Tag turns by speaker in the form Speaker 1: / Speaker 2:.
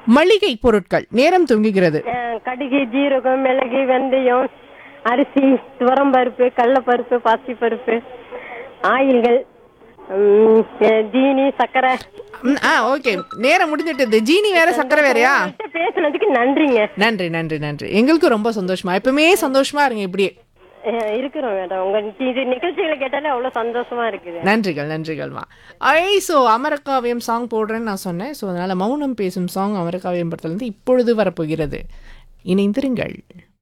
Speaker 1: மளிகை பொருட்கள் நேரம் துங்குகிறது
Speaker 2: அஹ், கடுகு ஜீரகம் மிளகு வெந்தயம் அரிசி துவரம்பருப்பு கடலப்பருப்பு பாசிப்பருப்பு ஆயில்கள் உம், அஹ், ஜீனி சர்க்கரை
Speaker 1: ம், ஆ ஓகே நேரம் முடிஞ்சிட்டது ஜீனி வேற சக்கரை வேறயா
Speaker 2: உங்கள்கிட்ட பேசுனதுக்கு நன்றிங்க
Speaker 1: நன்றி நன்றி நன்றி எங்களுக்கும் ரொம்ப சந்தோஷமா எப்பவுமே சந்தோஷமா இருங்க இப்படியே
Speaker 2: அஹ், இருக்கிறோம் மேடம் உங்க இது நிகழ்ச்சிகளை கேட்டாலே அவ்வளவு சந்தோஷமா இருக்குது
Speaker 1: நன்றிகள் நன்றிகள்மா ஐ ஸோ அமரகாவியம் சாங் போடுறேன்னு நான் சொன்னேன் ஸோ அதனால் மௌனம் பேசும் சாங் அமரகாவியம் படத்துலேருந்து இப்பொழுது வரப்போகிறது இணைந்திருங்கள்